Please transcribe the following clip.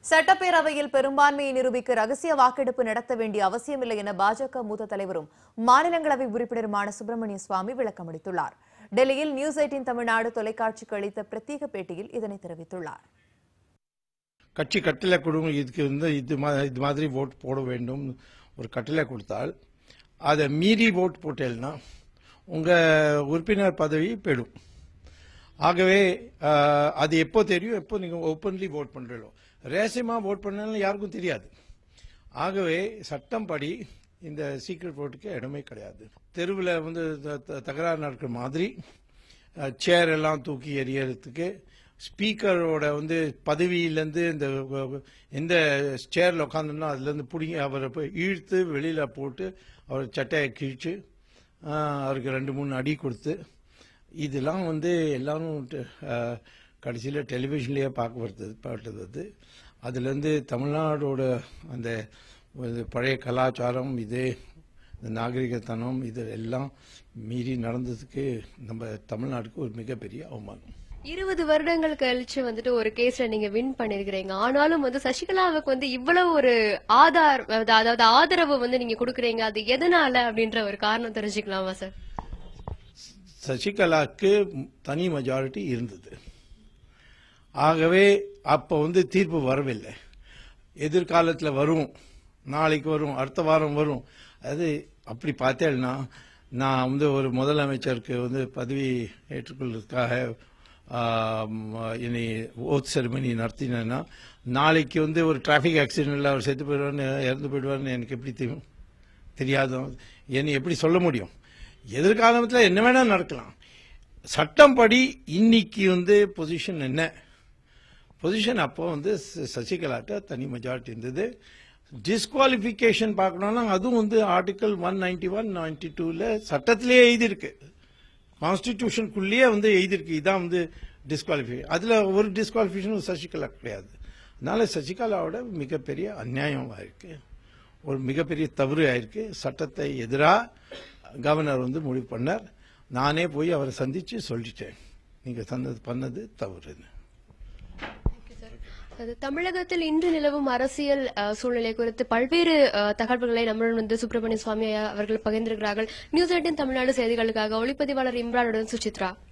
சட்டப்பேரவையில் பெரும்பான்மையை நிரூபிக்க ரகசிய வாக்கெடுப்பு நடத்த வேண்டிய அவசியமில்லை என பாஜக மூத்த தலைவரும் மாநிலங்களவை உறுப்பினருமான சுப்பிரமணிய சுவாமி விளக்கமளித்துள்ளார் டெல்லியில் நியூஸ் எயிட்டின் தமிழ்நாடு தொலைக்காட்சிக்கு அளித்த பிரத்யேக பேட்டியில் இதனை தெரிவித்துள்ளார் கட்சி கட்டளை கொடுங்க இதுக்கு வந்து இது மா- இது மாதிரி ஓட் போட வேண்டும் ஒரு கட்டளை கொடுத்தால் அதை மீறி ஓட் போட்டேன்னா உங்கள் உறுப்பினர் பதவி போயிடும் ஆகவே ஆஹ், அது எப்போ தெரியும் எப்போ நீங்கள் ஓப்பன்லி ஓட் பண்ணுறீங்களோ ரேசியமாக ஓட் பண்ணாலும் யாருக்கும் தெரியாது ஆகவே சட்டம் படி இந்த சீக்ரெட் ஓட்டுக்கு இடமே கிடையாது தெருவில் வந்து த- த- தகராறு நடக்கிற மாதிரி சேர் எல்லாம் தூக்கி எறியறதுக்கு ஸ்பீக்கரோட வந்து பதவியிலேருந்து இந்த வ- எந்த சேரில் உட்காந்துன்னா அதுலேருந்து பிடிங்கி அவரை போய் இழுத்து வெளியில் போட்டு அவர் சட்டையை கிழிச்சு ஆஹ், அவருக்கு ரெண்டு மூணு அடி கொடுத்து இதெல்லாம் வந்து எல்லாரும் கடைசியில் டெலிவிஷன்லேயே பார்க்க வருது பட்டது அது அதுலேருந்து தமிழ்நாடோட அந்த ஒரு பழைய கலாச்சாரம் இது இந்த நாகரிகத்தனம் இது எல்லாம் மீறி நடந்ததுக்கு நம்ம தமிழ்நாட்டுக்கு ஒரு மிகப்பெரிய அவமானம் இருபது வருடங்கள் கழிச்சு வந்துட்டு ஒரு கேஸ்ல நீங்க வின் பண்ணிருக்கிறீங்க ஆனாலும் வந்து சசிகலாவுக்கு வந்து இவ்வளவு ஒரு ஆதார் அதாவது ஆதரவு வந்து நீங்க கொடுக்கறீங்க அது எதனால அப்படின்ற ஒரு காரணம் தெரிஞ்சுக்கலாமா சார் சசிகலாக்கு தனி மெஜாரிட்டி இருந்தது ஆகவே அப்போ வந்து தீர்ப்பு வரவில்லை எதிர்காலத்தில் வரும் நாளைக்கு வரும் அடுத்த வாரம் வரும் அது அப்படி பார்த்தேன்னா நான் வந்து ஒரு முதலமைச்சருக்கு வந்து பதவி ஏற்றுக்கொள்வதற்காக ஆம், இனி ஓத் செரிமனி நடத்தினேன்னா நாளைக்கு வந்து ஒரு டிராஃபிக் ஆக்சிடென்ட்ல அவர் செத்து போயிடுவார்னு இறந்து போயிடுவார்னு எனக்கு எப்படி தெரியும் தெரியாது என்னை எப்படி சொல்ல முடியும் எதிர்காலத்தில் என்ன வேணா நடக்கலாம் சட்டம் படி இன்னைக்கு வந்து பொசிஷன் என்ன பொசிஷன் அப்போ வந்து ச- சசிகலாட்ட தனி மெஜாரிட்டி இருந்தது டிஸ்குவாலிஃபிகேஷன் பார்க்கணும்னா அதுவும் வந்து article one ninety one ninety டூவில் சட்டத்திலேயே எழுதியிருக்கு கான்ஸ்டிடியூஷனுக்குள்ளேயே வந்து எழுதியிருக்கு இதான் வந்து டிஸ்குவாலிஃபை அதில் ஒரு டிஸ்குவாலிஃபிகேஷன் சசிகலா கிடையாது அதனால சசிகலாவோட மிகப்பெரிய அநியாயம் ஆயிருக்கு ஒரு மிகப்பெரிய தவறு ஆயிருக்கு சட்டத்தை எதிராக கவர்னர் வந்து முடிவு பண்ணார் நானே போய் அவரை சந்திச்சு சொல்லிட்டேன் நீங்க சொன்னது பண்ணது தவறுன்னு அது தமிழகத்தில் இன்று நிலவும் அரசியல் அஹ், சூழ்நிலை குறித்து பல்வேறு அஹ், தகவல்களை நம்மளுடன் வந்து சுப்பிரமணிய சுவாமி அவர்கள் பகிர்ந்திருக்கிறார்கள் நியூஸ் எயிட்டின் தமிழ்நாடு செய்திகளுக்காக ஒளிப்பதிவாளர் இம்ரானுடன் சுசித்ரா